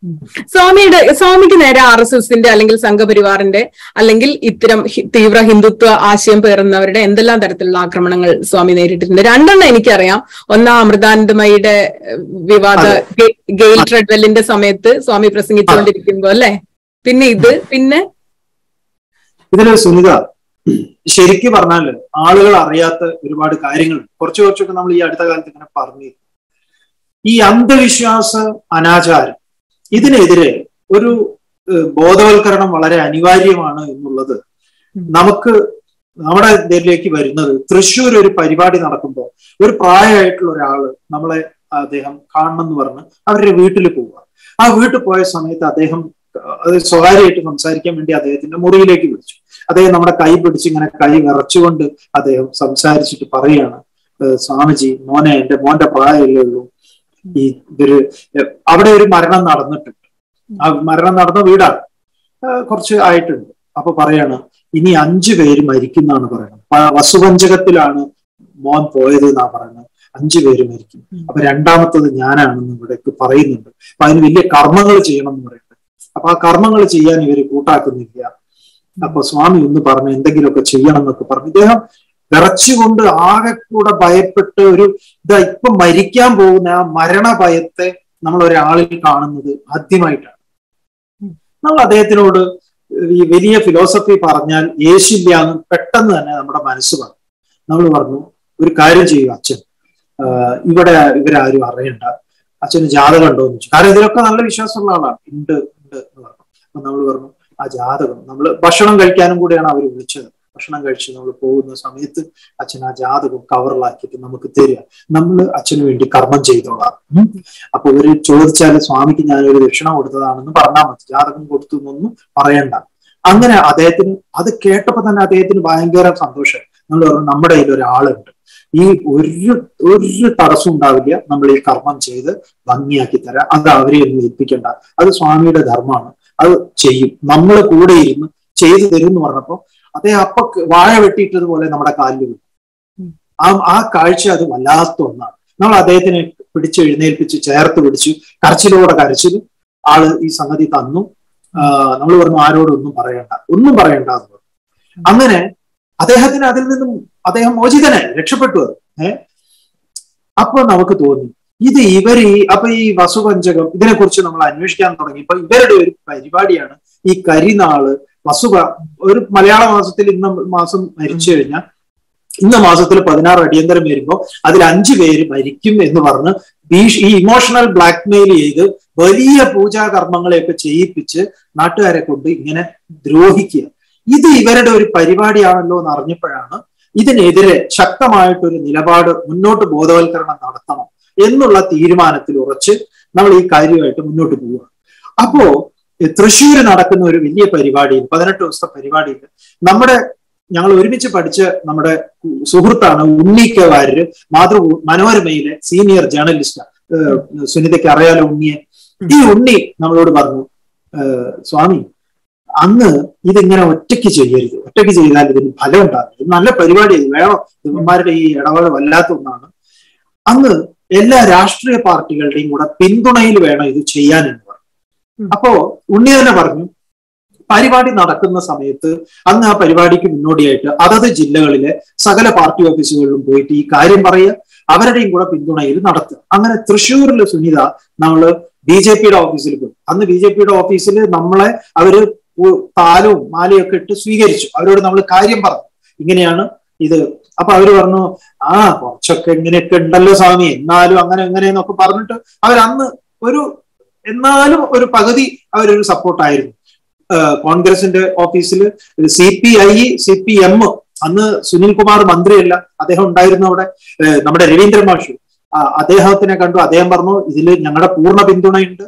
സ്വാമിയുടെ സ്വാമിക്ക് നേരെ ആർ എസ് എസിന്റെ അല്ലെങ്കിൽ സംഘപരിവാറിന്റെ അല്ലെങ്കിൽ ഇത്തരം ഹി- തീവ്ര ഹിന്ദുത്വ ആശയം പേറുന്നവരുടെ എന്തെല്ലാം തരത്തിലുള്ള ആക്രമണങ്ങൾ സ്വാമി നേരിട്ടിട്ടുണ്ട് രണ്ടെണ്ണം എനിക്കറിയാം ഒന്നാം അമൃതാനന്ദമയുടെ ഏഹ്, വിവാദ ഗെ- ഗെയിൽ ട്രെഡ്വെല്ലിന്റെ സമയത്ത് സ്വാമി പ്രസംഗിച്ചുകൊണ്ടിരിക്കുമ്പോ അല്ലെ പിന്നെ ഇത് പിന്നെ ഇതില് സുനിത ശരിക്കും പറഞ്ഞാല് ആളുകൾ അറിയാത്ത ഒരുപാട് കാര്യങ്ങൾ കുറച്ച് കുറച്ചൊക്കെ നമ്മൾ ഈ അടുത്ത കാലത്ത് ഇങ്ങനെ പറഞ്ഞു ഈ അന്ധവിശ്വാസ അനാചാരം ഇതിനെതിരെ ഒരു ഏഹ്, ബോധവൽക്കരണം വളരെ അനിവാര്യമാണ് എന്നുള്ളത് നമുക്ക് നമ്മുടെ ഇതിലേക്ക് വരുന്നത് തൃശ്ശൂർ ഒരു പരിപാടി നടക്കുമ്പോൾ ഒരു പ്രായമായിട്ടുള്ള ഒരാള് നമ്മളെ അദ്ദേഹം കാണണം എന്ന് പറഞ്ഞ് അവരുടെ വീട്ടിൽ പോവുക ആ വീട്ടിൽ പോയ സമയത്ത് അദ്ദേഹം അത് സ്വകാര്യമായിട്ട് സംസാരിക്കാൻ വേണ്ടി അദ്ദേഹത്തിന്റെ മുറിയിലേക്ക് വിളിച്ചു അദ്ദേഹം നമ്മുടെ കൈ പിടിച്ച് ഇങ്ങനെ കൈ വിറച്ചുകൊണ്ട് അദ്ദേഹം സംസാരിച്ചിട്ട് പറയാണ് "ഏഹ് സ്വാമിജി മോനെ എന്റെ മോന്റെ പ്രായമല്ലേ ഉള്ളൂ ഈ ഇതൊരു ഏഹ് അവിടെ ഒരു മരണം നടന്നിട്ടുണ്ട് ആ മരണം നടന്ന വീടാണ് ഏഹ് കുറച്ച് ആയിട്ടുണ്ട് അപ്പൊ പറയാണ് ഇനി അഞ്ചു പേര് മരിക്കുന്നാണ് പറയുന്നത് പ- വസുപഞ്ചകത്തിലാണ് മോൻ പോയത് എന്നാ പറയുന്നത് അഞ്ചു പേര് മരിക്കും അപ്പൊ രണ്ടാമത്തത് ഞാനാണെന്ന് ഇവിടേക്ക് പറയുന്നുണ്ട് അപ്പൊ അതിന് വലിയ കർമ്മങ്ങൾ ചെയ്യണം എന്ന് പറയുന്നത് അപ്പൊ ആ കർമ്മങ്ങൾ ചെയ്യാൻ ഇവര് കൂട്ടാക്കുന്നില്ല അപ്പൊ സ്വാമി ഒന്ന് പറഞ്ഞു എന്തെങ്കിലുമൊക്കെ ചെയ്യണം എന്നൊക്കെ പറഞ്ഞു ഇദ്ദേഹം വിറച്ചുകൊണ്ട് ആകെ കൂടെ ഭയപ്പെട്ട് ഒരു ഇതാ ഇപ്പൊ മരിക്കാൻ പോകുന്ന ആ മരണ ഭയത്തെ നമ്മൾ ഒരാളിൽ കാണുന്നത് ആദ്യമായിട്ടാണ് നമ്മൾ അദ്ദേഹത്തിനോട് ഈ വലിയ ഫിലോസഫി പറഞ്ഞാൽ യേശില്ല എന്ന് പെട്ടെന്ന് തന്നെ നമ്മുടെ മനസ്സ് പറഞ്ഞു നമ്മൾ പറഞ്ഞു ഒരു കാര്യം ചെയ്യുക അച്ഛൻ ആഹ് ഇവിടെ ഇവരാരും അറിയണ്ട അച്ഛന് ജാതകം ഉണ്ടോ എന്ന് ചോദിച്ചു കാരണം ഇതിലൊക്കെ നല്ല വിശ്വാസമുള്ള ആളാണ് ഉണ്ട് ഉണ്ട് എന്ന് പറഞ്ഞു അപ്പൊ നമ്മൾ പറഞ്ഞു ആ ജാതകം നമ്മൾ ഭക്ഷണം കഴിക്കാനും കൂടിയാണ് അവർ വിളിച്ചത് ഭക്ഷണം കഴിച്ച് നമ്മൾ പോകുന്ന സമയത്ത് അച്ഛൻ ആ ജാതകം കവറിലാക്കിയിട്ട് നമുക്ക് തരിക നമ്മൾ അച്ഛന് വേണ്ടി കർമ്മം ചെയ്തോളാം ഉം. അപ്പൊ ഇവര് ചോദിച്ചാൽ സ്വാമിക്ക് ഞാൻ ഒരു ദക്ഷിണ കൊടുത്തതാണെന്ന് പറഞ്ഞാൽ മതി ജാതകം കൊടുത്തു എന്നൊന്നും പറയണ്ട അങ്ങനെ അദ്ദേഹത്തിന് അത് കേട്ടപ്പോ തന്നെ അദ്ദേഹത്തിന് ഭയങ്കര സന്തോഷം നമ്മൾ പറഞ്ഞു നമ്മുടെ കയ്യിൽ ഒരാളുണ്ട് ഈ ഒരു ഒരു തടസ്സം ഉണ്ടാവില്ല നമ്മൾ ഈ കർമ്മം ചെയ്ത് ഭംഗിയാക്കി തരാം അത് അവരെ ഒന്നും ഏൽപ്പിക്കണ്ട അത് സ്വാമിയുടെ ധർമ്മമാണ് അത് ചെയ്യും നമ്മൾ കൂടെ ഇരുന്ന് ചെയ്തു തരും എന്ന് പറഞ്ഞപ്പോ അദ്ദേഹം അപ്പൊ വാഴ വെട്ടിയിട്ടതുപോലെ നമ്മുടെ കാലിൽ വീണു ആ ആ കാഴ്ച അത് വല്ലാത്ത ഒന്നാണ് നമ്മൾ അദ്ദേഹത്തിനെ പിടിച്ച് എഴുന്നേൽപ്പിച്ച് ചേർത്ത് പിടിച്ചു കരച്ചിലോടെ കരച്ചിൽ ആള് ഈ സംഗതി തന്നു നമ്മൾ പറഞ്ഞു ആരോടൊന്നും പറയണ്ട ഒന്നും പറയണ്ട എന്ന് പറഞ്ഞു അങ്ങനെ അദ്ദേഹത്തിന് അതിൽ നിന്നും അദ്ദേഹം മോചിതനായി രക്ഷപ്പെട്ടു അത് ഏഹ് അപ്പൊ നമുക്ക് തോന്നി ഇത് ഇവർ ഈ അപ്പൊ ഈ വസുപഞ്ചകം ഇതിനെക്കുറിച്ച് നമ്മൾ അന്വേഷിക്കാൻ തുടങ്ങി ഇപ്പൊ ഇവരുടെ ഒരു പരിപാടിയാണ് ഈ കരിനാള് വസുപ ഒരു മലയാള മാസത്തിൽ ഇന്ന മാസം മരിച്ചു കഴിഞ്ഞാൽ ഇന്ന മാസത്തിൽ പതിനാറ് അടിയന്തരം വരുമ്പോൾ അതിൽ അഞ്ചു പേര് മരിക്കും എന്ന് പറഞ്ഞ് ഭീഷ് ഈ ഇമോഷണൽ ബ്ലാക്ക്മെയിൽ ചെയ്ത് വലിയ പൂജാകർമ്മങ്ങളെയൊക്കെ ചെയ്യിപ്പിച്ച് നാട്ടുകാരെ കൊണ്ട് ഇങ്ങനെ ദ്രോഹിക്കുക ഇത് ഇവരുടെ ഒരു പരിപാടിയാണല്ലോ എന്ന് അറിഞ്ഞപ്പോഴാണ് ഇതിനെതിരെ ശക്തമായിട്ടൊരു നിലപാട് മുന്നോട്ട് ബോധവൽക്കരണം നടത്തണം എന്നുള്ള തീരുമാനത്തിൽ ഉറച്ച് നമ്മൾ ഈ കാര്യമായിട്ട് മുന്നോട്ട് പോവുക അപ്പോ തൃശ്ശൂര് നടക്കുന്ന ഒരു വലിയ പരിപാടിയിൽ പതിനെട്ട് ദിവസത്തെ പരിപാടിയിൽ നമ്മുടെ ഞങ്ങൾ ഒരുമിച്ച് പഠിച്ച നമ്മുടെ സുഹൃത്താണ് ഉണ്ണി കെ വാര്യര് മാതൃ മനോരമയിലെ സീനിയർ ജേർണലിസ്റ്റ് സുനിതയ്ക്ക് അറിയാലോ ഉണ്ണിയെ ഈ ഉണ്ണി നമ്മളോട് പറഞ്ഞു സ്വാമി അങ്ങ് ഇതിങ്ങനെ ഒറ്റയ്ക്ക് ചെയ്യരുത് ഒറ്റയ്ക്ക് ചെയ്താൽ ഇതിന് ഫലം ഉണ്ടാകും ഇത് നല്ല പരിപാടി വേണം ഇവന്മാരുടെ ഈ ഇടപാട് വല്ലാത്ത ഒന്നാണ് അങ്ങ് എല്ലാ രാഷ്ട്രീയ പാർട്ടികളുടെയും കൂടെ പിന്തുണയിൽ വേണം ഇത് ചെയ്യാൻ എന്ന് പറഞ്ഞു അപ്പോ ഉണ്ണി തന്നെ പറഞ്ഞു പരിപാടി നടക്കുന്ന സമയത്ത് അന്ന് ആ പരിപാടിക്ക് മുന്നോടിയായിട്ട് അതത് ജില്ലകളിലെ സകല പാർട്ടി ഓഫീസുകളിലും പോയിട്ട് ഈ കാര്യം പറയുക അവരുടെയും കൂടെ പിന്തുണയിൽ നടത്തുക അങ്ങനെ തൃശ്ശൂരിൽ സുനിത നമ്മള് ബി ജെ പിയുടെ ഓഫീസിൽ പോയി അന്ന് ബി ജെ പിയുടെ ഓഫീസിൽ നമ്മളെ അവര് താലവും മാലയും ഒക്കെ ഇട്ട് സ്വീകരിച്ചു അവരോട് നമ്മൾ കാര്യം പറഞ്ഞു ഇങ്ങനെയാണ് ഇത് അപ്പൊ അവര് പറഞ്ഞു ആ കുറച്ചൊക്കെ ഇങ്ങനെയൊക്കെ ഉണ്ടല്ലോ സ്വാമി എന്നാലും അങ്ങനെ എങ്ങനെയെന്നൊക്കെ പറഞ്ഞിട്ട് അവർ അന്ന് ഒരു എന്നാലും ഒരു പകുതി അവരൊരു സപ്പോർട്ടായിരുന്നു കോൺഗ്രസിന്റെ ഓഫീസിൽ C P I C P M അന്ന് സുനിൽ കുമാർ മന്ത്രിയല്ല അദ്ദേഹം ഉണ്ടായിരുന്നു അവിടെ നമ്മുടെ രവീന്ദ്ര മാഷു അദ്ദേഹത്തിനെ കണ്ടു അദ്ദേഹം പറഞ്ഞു ഇതിൽ ഞങ്ങളുടെ പൂർണ്ണ പിന്തുണയുണ്ട്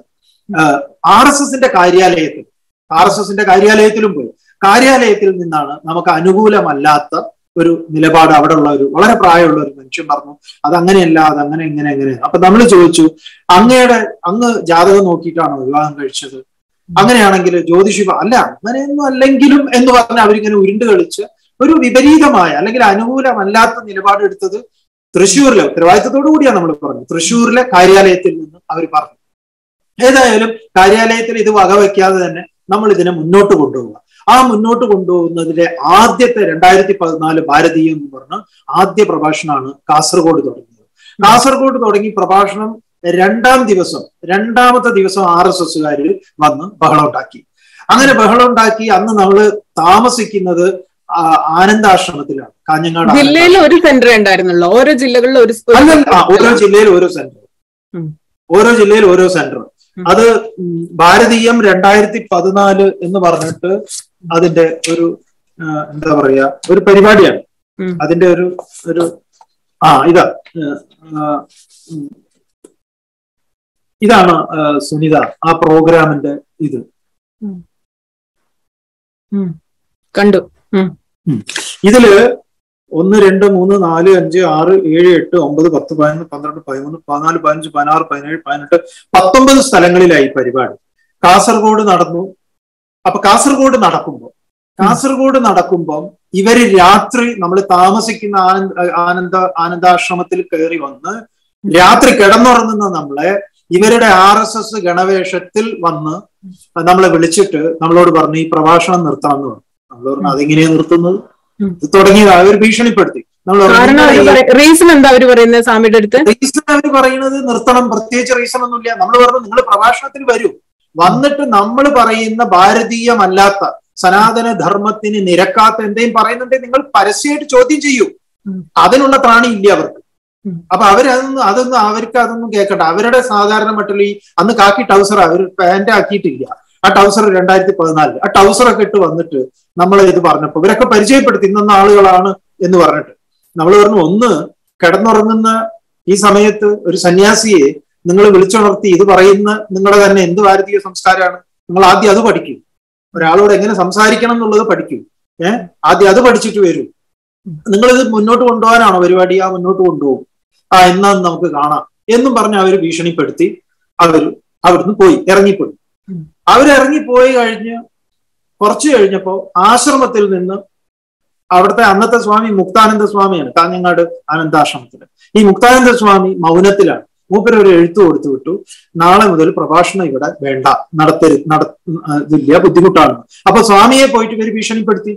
ആർ എസ് എസിന്റെ കാര്യാലയത്തിൽ ആർ എസ് എസിന്റെ കാര്യാലയത്തിലും പോയി കാര്യാലയത്തിൽ നിന്നാണ് നമുക്ക് അനുകൂലമല്ലാത്ത ഒരു നിലപാട് അവിടെ ഉള്ള ഒരു വളരെ പ്രായമുള്ള ഒരു മനുഷ്യൻ പറഞ്ഞു അത് അങ്ങനെയല്ല അത് അങ്ങനെ ഇങ്ങനെ എങ്ങനെ അപ്പൊ നമ്മൾ ചോദിച്ചു അങ്ങയുടെ അങ്ങ് ജാതകം നോക്കിയിട്ടാണോ വിവാഹം കഴിച്ചത് അങ്ങനെയാണെങ്കിൽ ജ്യോതിഷി അല്ല അങ്ങനെയൊന്നും അല്ലെങ്കിലും എന്ന് പറഞ്ഞ് അവരിങ്ങനെ ഉരുണ്ട് കളിച്ച് ഒരു വിപരീതമായ അല്ലെങ്കിൽ അനുകൂലമല്ലാത്ത നിലപാടെടുത്തത് തൃശ്ശൂരിലെ ഉത്തരവാദിത്തത്തോടു കൂടിയാണ് നമ്മൾ പറഞ്ഞു തൃശ്ശൂരിലെ കാര്യാലയത്തിൽ നിന്ന് അവർ പറഞ്ഞു ഏതായാലും കാര്യാലയത്തിൽ ഇത് വകവയ്ക്കാതെ തന്നെ നമ്മൾ ഇതിനെ മുന്നോട്ട് കൊണ്ടുപോവുക ആ മുന്നോട്ട് കൊണ്ടുപോകുന്നതിലെ ആദ്യത്തെ രണ്ടായിരത്തി പതിനാല് ഭാരതീയം എന്ന് പറഞ്ഞ ആദ്യ പ്രഭാഷണമാണ് കാസർഗോഡ് തുടങ്ങിയത് കാസർഗോഡ് തുടങ്ങി പ്രഭാഷണം രണ്ടാം ദിവസം രണ്ടാമത്തെ ദിവസം ആർ എസ് എസ്സുകാരിൽ വന്ന് ബഹളം ഉണ്ടാക്കി അങ്ങനെ ബഹളം ഉണ്ടാക്കി അന്ന് നമ്മൾ താമസിക്കുന്നത് ആ, ആനന്ദാശ്രമത്തിലാണ് കാഞ്ഞങ്ങാട് ജില്ലയിൽ ഒരു സെന്റർ ഉണ്ടായിരുന്നുള്ളൂ ഓരോ ജില്ലകളിൽ ഒരു ഒരു അല്ലല്ല ആ, ഓരോ ജില്ലയിൽ ഓരോ സെന്റർ ഉം. ഓരോ ജില്ലയിൽ ഓരോ സെന്റർ ഉം. അത് ഉം, ഭാരതീയം രണ്ടായിരത്തി പതിനാല് എന്ന് പറഞ്ഞിട്ട് അതിന്റെ ഒരു ആ, എന്താ പറയാ ഒരു പരിപാടിയാണ് ഉം. അതിന്റെ ഒരു ഒരു ആ ഇതാ ഏ, ആ, ഉം. ഇതാണ് ആ, സുനിത ആ പ്രോഗ്രാമിന്റെ ഇത് കണ്ടു ഇതില് ഒന്ന് രണ്ട് മൂന്ന് നാല് അഞ്ച് ആറ് ഏഴ് എട്ട് ഒമ്പത് പത്ത് പതിനൊന്ന് പന്ത്രണ്ട് പതിമൂന്ന് പതിനാല് പതിനഞ്ച് പതിനാറ് പതിനേഴ് പതിനെട്ട് പത്തൊമ്പത് സ്ഥലങ്ങളിലായി പരിപാടി കാസർഗോഡ് നടന്നു അപ്പൊ കാസർഗോഡ് നടക്കുമ്പോൾ കാസർഗോഡ് നടക്കുമ്പോൾ ഇവര് രാത്രി നമ്മൾ താമസിക്കുന്ന ആനന്ദ ആനന്ദ ആനന്ദാശ്രമത്തിൽ കയറി വന്ന് രാത്രി കിടന്നുറങ്ങുന്ന നമ്മളെ ഇവരുടെ ആർ എസ് എസ് ഗണവേഷത്തിൽ വന്ന് നമ്മളെ വിളിച്ചിട്ട് നമ്മളോട് പറഞ്ഞു ഈ പ്രഭാഷണം നിർത്തണം എന്ന് പറഞ്ഞു നമ്മൾ പറഞ്ഞു അതെങ്ങനെയാ നിർത്തുന്നത് ഉം. ഇത് തുടങ്ങിയത് അവർ ഭീഷണിപ്പെടുത്തി നമ്മൾ പറഞ്ഞു, കാരണം നിങ്ങളെ അവര് ഈ റീസൺ എന്താ അവര് പറയുന്നത് സ്വാമിയുടെ അടുത്ത് റീസൺ അവർ പറയുന്നത് നിർത്തണം പ്രത്യേകിച്ച് റീസൺ ഒന്നുമില്ല നമ്മൾ പറഞ്ഞു നിങ്ങൾ പ്രഭാഷണത്തിന് വരൂ വന്നിട്ട് നമ്മൾ പറയുന്ന ഭാരതീയമല്ലാത്ത സനാതന ധർമ്മത്തിന് നിരക്കാത്ത എന്തെങ്കിലും പറയുന്നുണ്ടെങ്കിൽ നിങ്ങൾ പരസ്യമായിട്ട് ചോദ്യം ചെയ്യൂ ഉം. അതിനുള്ള ത്രാണി ഇല്ല അവർക്ക് ഉം. അപ്പൊ അവരതൊന്നും അതൊന്നും അവർക്ക് അതൊന്നും കേൾക്കണ്ട അവരുടെ സാധാരണ മട്ടിൽ ഈ അന്ന് കാക്കി ടൗസർ അവർ പാന്റ് ആക്കിയിട്ടില്ല ആ ടൗസർ രണ്ടായിരത്തി പതിനാലില് ആ ടൗസറൊക്കെ ഇട്ട് വന്നിട്ട് നമ്മൾ ഇത് പറഞ്ഞപ്പോ ഇവരൊക്കെ പരിചയപ്പെടുത്തി ഇന്ന ആളുകളാണ് എന്ന് പറഞ്ഞിട്ട് നമ്മൾ പറഞ്ഞു ഒന്ന് കിടന്നുറങ്ങുന്ന ഈ സമയത്ത് ഒരു സന്യാസിയെ നിങ്ങൾ വിളിച്ചുണർത്തി ഇത് പറയുന്ന നിങ്ങളുടെ തന്നെ എന്ത് ഭാരതീയ സംസ്കാരമാണ് നിങ്ങൾ ആദ്യം അത് പഠിക്കൂ ഒരാളോട് എങ്ങനെ സംസാരിക്കണം എന്നുള്ളത് പഠിക്കൂ ഏഹ് ആദ്യം അത് പഠിച്ചിട്ട് വരൂ നിങ്ങൾ ഇത് മുന്നോട്ട് കൊണ്ടുപോകാനാണോ പരിപാടി ആ മുന്നോട്ട് കൊണ്ടുപോകും ആ എന്നാ നമുക്ക് കാണാം എന്നും പറഞ്ഞ് അവർ ഭീഷണിപ്പെടുത്തി അവർ അവിടുന്ന് പോയി ഇറങ്ങിപ്പോയി ഉം. അവരിറങ്ങിപ്പോയി കഴിഞ്ഞ് കുറച്ചു കഴിഞ്ഞപ്പോ ആശ്രമത്തിൽ നിന്ന് അവിടുത്തെ അന്നത്തെ സ്വാമി മുക്താനന്ദ സ്വാമിയാണ് കാഞ്ഞങ്ങാട് ആനന്ദാശ്രമത്തില് ഈ മുക്താനന്ദ സ്വാമി മൗനത്തിലാണ് മൂപ്പര് ഒരു എഴുത്തു കൊടുത്തു വിട്ടു നാളെ മുതൽ പ്രഭാഷണം ഇവിടെ വേണ്ട നടത്തരുത് നട ഇതില്ല ബുദ്ധിമുട്ടാണ് അപ്പൊ സ്വാമിയെ പോയിട്ട് ഇവര് ഭീഷണിപ്പെടുത്തി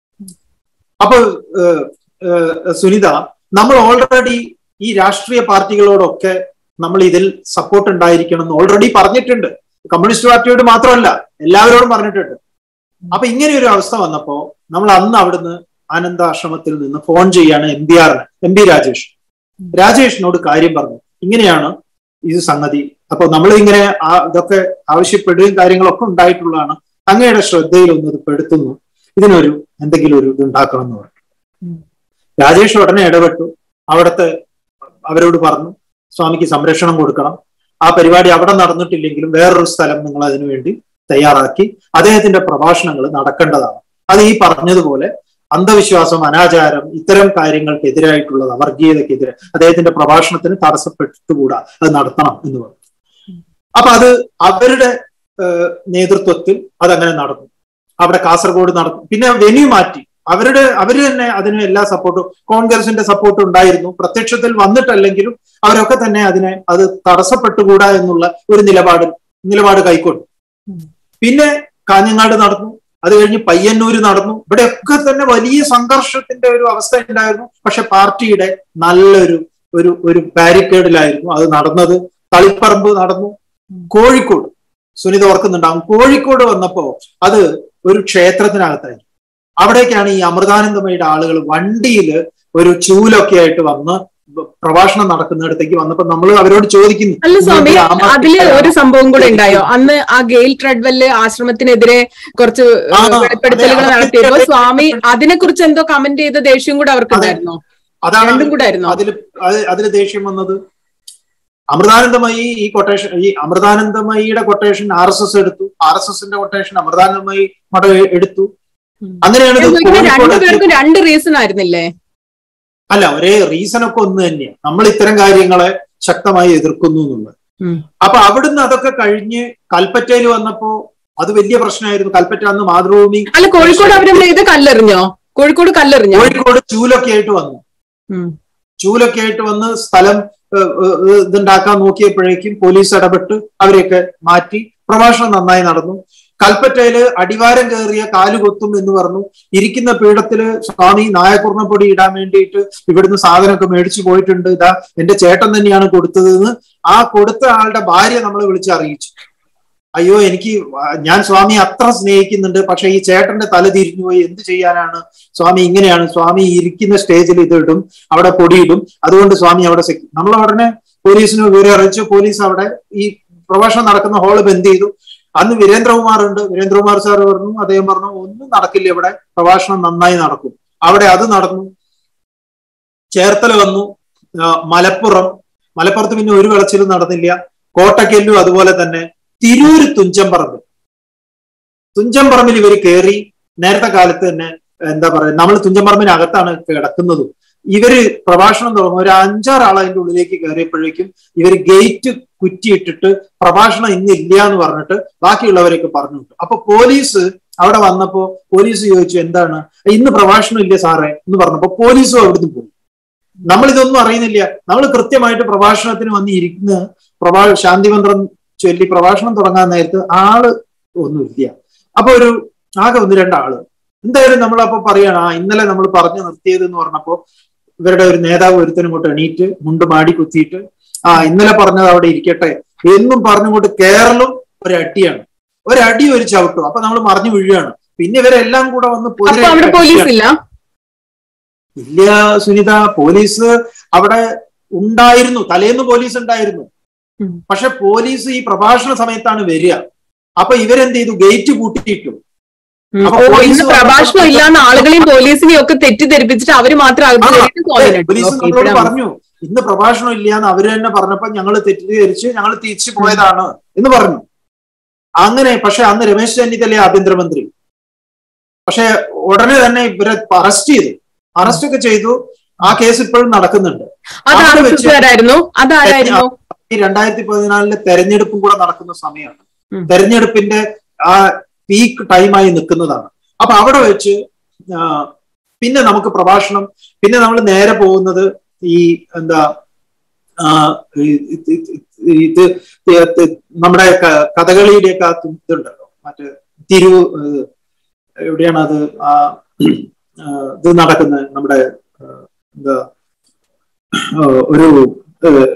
അപ്പൊ ഏഹ്, ഏഹ്, സുനിത നമ്മൾ ഓൾറെഡി ഈ രാഷ്ട്രീയ പാർട്ടികളോടൊക്കെ നമ്മൾ ഇതിൽ സപ്പോർട്ട് ഉണ്ടായിരിക്കണം എന്ന് ഓൾറെഡി പറഞ്ഞിട്ടുണ്ട് കമ്മ്യൂണിസ്റ്റ് പാർട്ടിയോട് മാത്രമല്ല എല്ലാവരോടും പറഞ്ഞിട്ടുണ്ട് അപ്പൊ ഇങ്ങനെ ഒരു അവസ്ഥ വന്നപ്പോ നമ്മൾ അന്ന് അവിടുന്ന് ആനന്ദാശ്രമത്തിൽ നിന്ന് ഫോൺ ചെയ്യാണ് എം ബി ആറിന് എം ബി രാജേഷ് രാജേഷിനോട് കാര്യം പറഞ്ഞു ഇങ്ങനെയാണ് ഇത് സംഗതി അപ്പൊ നമ്മൾ ഇങ്ങനെ ആ ഇതൊക്കെ ആവശ്യപ്പെടുകയും കാര്യങ്ങളൊക്കെ ഉണ്ടായിട്ടുള്ളതാണ് അങ്ങയുടെ ശ്രദ്ധയിൽ ഒന്ന് ഇത് പെടുത്തുന്നു ഇതിനൊരു എന്തെങ്കിലും ഒരു ഇത് ഉണ്ടാക്കണം എന്ന് പറഞ്ഞു ഉം. രാജേഷ് ഉടനെ ഇടപെട്ടു അവിടുത്തെ അവരോട് പറഞ്ഞു സ്വാമിക്ക് സംരക്ഷണം കൊടുക്കണം ആ പരിപാടി അവിടെ നടന്നിട്ടില്ലെങ്കിലും വേറൊരു സ്ഥലം നിങ്ങൾ അതിനു വേണ്ടി തയ്യാറാക്കി അദ്ദേഹത്തിന്റെ പ്രഭാഷണങ്ങൾ നടക്കേണ്ടതാണ് അത് ഈ പറഞ്ഞതുപോലെ അന്ധവിശ്വാസം അനാചാരം ഇത്തരം കാര്യങ്ങൾക്കെതിരായിട്ടുള്ളത് വർഗീയതക്കെതിരെ അദ്ദേഹത്തിന്റെ പ്രഭാഷണത്തിന് തടസ്സപ്പെട്ടുകൂടാ അത് നടത്തണം എന്ന് പറഞ്ഞു അപ്പൊ അത് അവരുടെ ഏഹ്, നേതൃത്വത്തിൽ അതങ്ങനെ നടന്നു അവിടെ കാസർഗോഡ് നടന്നു പിന്നെ വെന്യൂ മാറ്റി അവരുടെ അവര് തന്നെ അതിന് എല്ലാ സപ്പോർട്ടും കോൺഗ്രസിന്റെ സപ്പോർട്ട് ഉണ്ടായിരുന്നു പ്രത്യക്ഷത്തിൽ വന്നിട്ടല്ലെങ്കിലും അവരൊക്കെ തന്നെ അതിനെ അത് തടസ്സപ്പെട്ടുകൂടാ എന്നുള്ള ഒരു നിലപാട് നിലപാട് കൈക്കൊണ്ടു ഉം. പിന്നെ കാഞ്ഞങ്ങാട് നടന്നു അത് കഴിഞ്ഞ് പയ്യന്നൂര് നടന്നു ഇവിടെയൊക്കെ തന്നെ വലിയ സംഘർഷത്തിന്റെ ഒരു അവസ്ഥ ഉണ്ടായിരുന്നു പക്ഷെ പാർട്ടിയുടെ നല്ലൊരു ഒരു ഒരു ബാരിക്കേഡിലായിരുന്നു അത് നടന്നത് തളിപ്പറമ്പ് നടന്നു കോഴിക്കോട് സുനിത ഓർക്കുന്നുണ്ടാവും കോഴിക്കോട് വന്നപ്പോ അത് ഒരു ക്ഷേത്രത്തിനകത്തായിരുന്നു അവിടേക്കാണ് ഈ അമൃതാനന്ദമയുടെ ആളുകൾ വണ്ടിയിൽ ഒരു ചൂലൊക്കെ ആയിട്ട് വന്ന് പ്രഭാഷണം നടക്കുന്നിടത്തേക്ക് വന്നപ്പോ നമ്മൾ അവരോട് ചോദിക്കുന്നു അല്ല സ്വാമി നിങ്ങൾക്ക് രാമ- അതില് ഒരു സംഭവം കൂടെ ഉണ്ടായോ അന്ന് ആ ഗെയിൽ ട്രെഡ്വെല് ആശ്രമത്തിനെതിരെ കുറച്ച് ആ, വെളിപ്പെടുത്തലുകൾ അതെ, നടത്തിയപ്പോ അതെ. സ്വാമി അതിനെ കുറിച്ച് എന്തോ കമന്റ് ചെയ്ത ദേഷ്യം കൂടെ അവർക്ക് ഉണ്ടായിരുന്നോ അതാണ് രണ്ടും കൂടെ ആയിരുന്നോ അതിൽ അതിൽ ദേഷ്യം വന്നത് അമൃതാനന്ദമയി ഈ കൊട്ടേഷൻ ഈ അമൃതാനന്ദമയിയുടെ കൊട്ടേഷൻ ആർ എസ് എസ് എടുത്തു ആർ എസ് എസിന്റെ കൊട്ടേഷൻ അമൃതാനന്ദമയി മഠം എ- എടുത്തു ഉം. അങ്ങനെയാണ് ഇത് ചോദിക്കുന്നത് കോഴിക്കോട് രണ്ടുപേർക്കും രണ്ട് റീസൺ ആയിരുന്നില്ലേ അല്ല ഒരേ റീസൺ ഒക്കെ ഒന്ന് തന്നെയാണ് നമ്മൾ ഇത്തരം കാര്യങ്ങളെ ശക്തമായി എതിർക്കുന്നു എന്നുള്ളത് ഉം. അപ്പൊ അവിടുന്ന് അതൊക്കെ കഴിഞ്ഞ് കൽപ്പറ്റയിൽ വന്നപ്പോ അത് വലിയ പ്രശ്നമായിരുന്നു കൽപ്പറ്റ അന്ന് മാതൃഭൂമി അല്ല കോഴിക്കോട് അവരെന്താ ഇത് കല്ലെറിഞ്ഞോ കോഴിക്കോട് കല്ലെറിഞ്ഞോ കോഴിക്കോട് ചൂലൊക്കെ ആയിട്ട് വന്നു ഉം. ചൂലൊക്കെ ആയിട്ട് വന്ന് സ്ഥലം ഏഹ്, ഏഹ്, ഇതുണ്ടാക്കാൻ നോക്കിയപ്പോഴേക്കും പോലീസ് ഇടപെട്ട് അവരെയൊക്കെ മാറ്റി പ്രഭാഷണം നന്നായി നടന്നു കൽപ്പറ്റയില് അടിവാരം കയറിയ കാല് കൊത്തും എന്ന് പറഞ്ഞു ഇരിക്കുന്ന പീഠത്തില് സ്വാമി നായകുർണപ്പൊടി ഇടാൻ വേണ്ടിയിട്ട് ഇവിടുന്ന് സാധനമൊക്കെ മേടിച്ചു പോയിട്ടുണ്ട് ഇതാ എന്റെ ചേട്ടൻ തന്നെയാണ് കൊടുത്തതെന്ന് ആ കൊടുത്ത ആളുടെ ഭാര്യ നമ്മളെ വിളിച്ച് അറിയിച്ചു അയ്യോ എനിക്ക് ഞാൻ സ്വാമി അത്ര സ്നേഹിക്കുന്നുണ്ട് പക്ഷെ ഈ ചേട്ടന്റെ തല തിരിഞ്ഞു പോയി എന്ത് ചെയ്യാനാണ് സ്വാമി ഇങ്ങനെയാണ് സ്വാമി ഇരിക്കുന്ന സ്റ്റേജിൽ ഇത് ഇടും അവിടെ പൊടിയിടും അതുകൊണ്ട് സ്വാമി അവിടെ സെക്യൂ നമ്മൾ ഉടനെ പോലീസിന് വിവരം അറിയിച്ചു പോലീസ് അവിടെ ഈ പ്രഭാഷണം നടക്കുന്ന ഹാള് ബന്ദ് ചെയ്തു അന്ന് വീരേന്ദ്രകുമാർ ഉണ്ട് വീരേന്ദ്രകുമാർ സാർ പറഞ്ഞു അദ്ദേഹം പറഞ്ഞു ഒന്നും നടക്കില്ല ഇവിടെ പ്രഭാഷണം നന്നായി നടക്കും അവിടെ അത് നടന്നു ചേർത്തല വന്നു ആ, മലപ്പുറം മലപ്പുറത്ത് പിന്നെ ഒരു വിളച്ചിലും നടന്നില്ല കോട്ടക്കല്ലും അതുപോലെ തന്നെ തിരൂര് തുഞ്ചംപറമ്പ് തുഞ്ചംപറമ്പിൽ ഇവർ കയറി നേരത്തെ കാലത്ത് തന്നെ എന്താ പറയുക നമ്മൾ തുഞ്ചംപറമ്പിനകത്താണ് കിടക്കുന്നതും ഇവര് പ്രഭാഷണം തുടങ്ങും ഒരു അഞ്ചാറ് ആൾ അതിന്റെ ഉള്ളിലേക്ക് കയറിയപ്പോഴേക്കും ഇവര് ഗേറ്റ് കുറ്റിയിട്ടിട്ട് പ്രഭാഷണം ഇന്നില്ല എന്ന് പറഞ്ഞിട്ട് ബാക്കിയുള്ളവരെയൊക്കെ പറഞ്ഞു വിട്ടു അപ്പൊ പോലീസ് അവിടെ വന്നപ്പോ പോലീസ് ചോദിച്ചു എന്താണ് ഇന്ന് പ്രഭാഷണം ഇല്ല സാറേ എന്ന് പറഞ്ഞപ്പോ പോലീസും അവിടുന്ന് പോയി നമ്മൾ ഇതൊന്നും അറിയുന്നില്ല നമ്മൾ കൃത്യമായിട്ട് പ്രഭാഷണത്തിന് വന്ന് ഇരിക്കുന്ന പ്രഭാ ശാന്തിമന്ത്രം ചൊല്ലി പ്രഭാഷണം തുടങ്ങാൻ നേരത്ത് ആള് ഒന്നുമില്ല അപ്പൊ ഒരു ആകെ ഒന്ന് രണ്ടാള് എന്തായാലും നമ്മൾ അപ്പൊ പറയാണ് ആ ഇന്നലെ നമ്മൾ പറഞ്ഞു നിർത്തിയത് എന്ന് പറഞ്ഞപ്പോ ഇവരുടെ ഒരു നേതാവ് ഒരുത്തനും കൊണ്ട് എണീറ്റ് മുണ്ട് മാടി കുത്തിയിട്ട് ആ ഇന്നലെ പറഞ്ഞത് അവിടെ ഇരിക്കട്ടെ എന്നും പറഞ്ഞുകൊണ്ട് കേരളം ഒരടിയാണ് ഒരടി ഒരു ചവിട്ടും അപ്പൊ നമ്മൾ മറിഞ്ഞു വീഴുകയാണ് പിന്നെ ഇവരെല്ലാം കൂടെ വന്ന് അപ്പൊ പൊതിരെ അവിടെ പോലീസ് ഇല്ല ഇല്ല സുനിത പോലീസ് അവിടെ ഉണ്ടായിരുന്നു തലേന്ന് പോലീസ് ഉണ്ടായിരുന്നു ഉം. പക്ഷെ പോലീസ് ഈ പ്രഭാഷണ സമയത്താണ് വരിക അപ്പൊ ഇവരെന്ത് ചെയ്തു ഗേറ്റ് കൂട്ടിയിട്ടു ഉം. അപ്പൊ ഓ പോലീസ് ഇന്ന് പ്രഭാഷണം വന്നപ്പോ- ഇല്ലാന്ന് ആളുകളെയും പോലീസിനെയും ഒക്കെ തെറ്റിദ്ധരിപ്പിച്ചിട്ട് അവര് മാത്രം അകത്ത് ആ, കയറിയിട്ട് തോന്നലിട്ടു. പോലീസ് ഓക്കേ, നമ്മളോട് ഇപ്പഴാ പറഞ്ഞു ഇന്ന് പ്രഭാഷണം ഇല്ല എന്ന് അവര് തന്നെ പറഞ്ഞപ്പോ ഞങ്ങൾ തെറ്റിദ്ധരിച്ച് ഞങ്ങൾ തിരിച്ചു പോയതാണ് എന്ന് പറഞ്ഞു അങ്ങനെ പക്ഷെ അന്ന് രമേശ് ചെന്നിത്തല ആഭ്യന്തരമന്ത്രി പക്ഷെ ഉടനെ തന്നെ ഇവരെ അറസ്റ്റ് ചെയ്തു അറസ്റ്റ് ഒക്കെ ചെയ്തു ആ കേസ് ഇപ്പോഴും നടക്കുന്നുണ്ട് അത് അവിടെ ആർ എസ് വെച്ച് എസ്കാരായിരുന്നു അതാരായിരുന്നു ഈ രണ്ടായിരത്തി പതിനാലിലെ തെരഞ്ഞെടുപ്പും കൂടെ നടക്കുന്ന സമയമാണ് ഉം. തെരഞ്ഞെടുപ്പിന്റെ ആ പീക്ക് ടൈമായി നിൽക്കുന്നതാണ് അപ്പൊ അവിടെ വെച്ച് ആ, പിന്നെ നമുക്ക് പ്രഭാഷണം പിന്നെ നമ്മൾ നേരെ പോകുന്നത് ഈ എന്താ ആ, ഈ- ഇത് ഇത് ഇത് നമ്മുടെ ക- കഥകളിയുടെയൊക്കെ ആ ഇതുണ്ടല്ലോ മറ്റേ തിരു ഏഹ്, എവിടെയാണ് അത് ആ ആ, ഇത് നടക്കുന്നത് നമ്മുടെ ആ, എന്താ ആ, ഒരു ഏഹ്,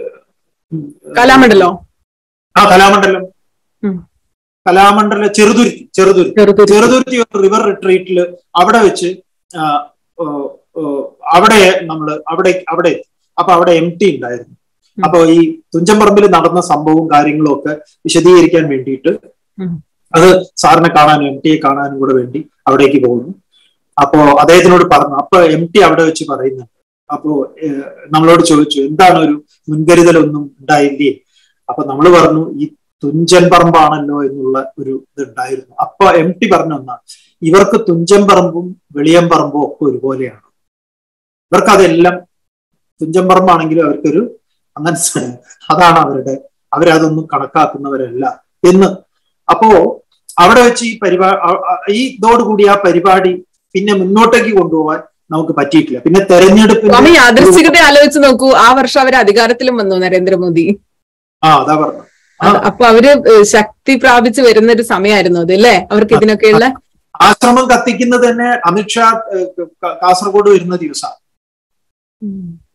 കലാമണ്ഡലോ ആ കലാമണ്ഡലം ഉം. കലാമണ്ഡലം ചെറുതുരുത്തി ചെറുതുരുത്തി ചെറുതുരുത്തി. ചെറുതുരുത്തി ഒരു റിവർ റിട്രീറ്റിൽ അവിടെ വെച്ച് ആ, ഓ, ഓ, അവിടെ നമ്മള് അവിടെ അവിടെ എത്തി. അപ്പൊ അവിടെ എം ടി ഉണ്ടായിരുന്നു ഉം. അപ്പൊ ഈ തുഞ്ചംപറമ്പിൽ നടന്ന സംഭവവും കാര്യങ്ങളും ഒക്കെ വിശദീകരിക്കാൻ വേണ്ടിയിട്ട് ഉം. അത് സാറിനെ കാണാനും എം ടിയെ കാണാനും കൂടെ വേണ്ടി അവിടേക്ക് പോകുന്നു അപ്പോ അദ്ദേഹത്തിനോട് പറഞ്ഞു അപ്പൊ എം ടി അവിടെ വെച്ച് പറയുന്നുണ്ട് അപ്പോ ഏഹ്, നമ്മളോട് ചോദിച്ചു എന്താണ് ഒരു മുൻകരുതലൊന്നും ഉണ്ടായില്ലേ അപ്പൊ നമ്മൾ പറഞ്ഞു ഈ തുഞ്ചൻ പറമ്പാണല്ലോ എന്നുള്ള ഒരു ഇതുണ്ടായിരുന്നു അപ്പൊ എം ടി പറഞ്ഞു ഒന്നാണ് ഇവർക്ക് തുഞ്ചൻ പറമ്പും വെളിയം പറമ്പും ഒക്കെ ഒരുപോലെയാണ് ഇവർക്ക് അതെല്ലാം തുഞ്ചൻ പറമ്പാണെങ്കിലും അവർക്കൊരു അങ്ങനെ സ- അതാണ് അവരുടെ അവരതൊന്നും കണക്കാക്കുന്നവരല്ല എന്ന് അപ്പോ അവിടെ വെച്ച് ഈ പരിപാടി ഈ ഇതോടുകൂടി ആ പരിപാടി പിന്നെ മുന്നോട്ടേക്ക് കൊണ്ടുപോകാൻ നമുക്ക് പറ്റിയിട്ടില്ല പിന്നെ തെരഞ്ഞെടുപ്പിന്റെ സ്വാമി യാദൃശ്ചികത ആലോചിച്ച് നോക്കൂ ആ വർഷം അവർ അധികാരത്തിലും വന്നു നരേന്ദ്രമോദി ആ അതാ പറഞ്ഞു ആ. അത് അപ്പൊ അവര് ഏഹ്, ശക്തി പ്രാപിച്ച് വരുന്ന ഒരു സമയമായിരുന്നു അത് അല്ലേ അവർക്ക് ഇതിനൊക്കെയുള്ള ആശ്രമം കത്തിക്കുന്നത് തന്നെ അമിത്ഷാ ഏഹ്, ക- കാസർഗോഡ് വരുന്ന ദിവസമാണ്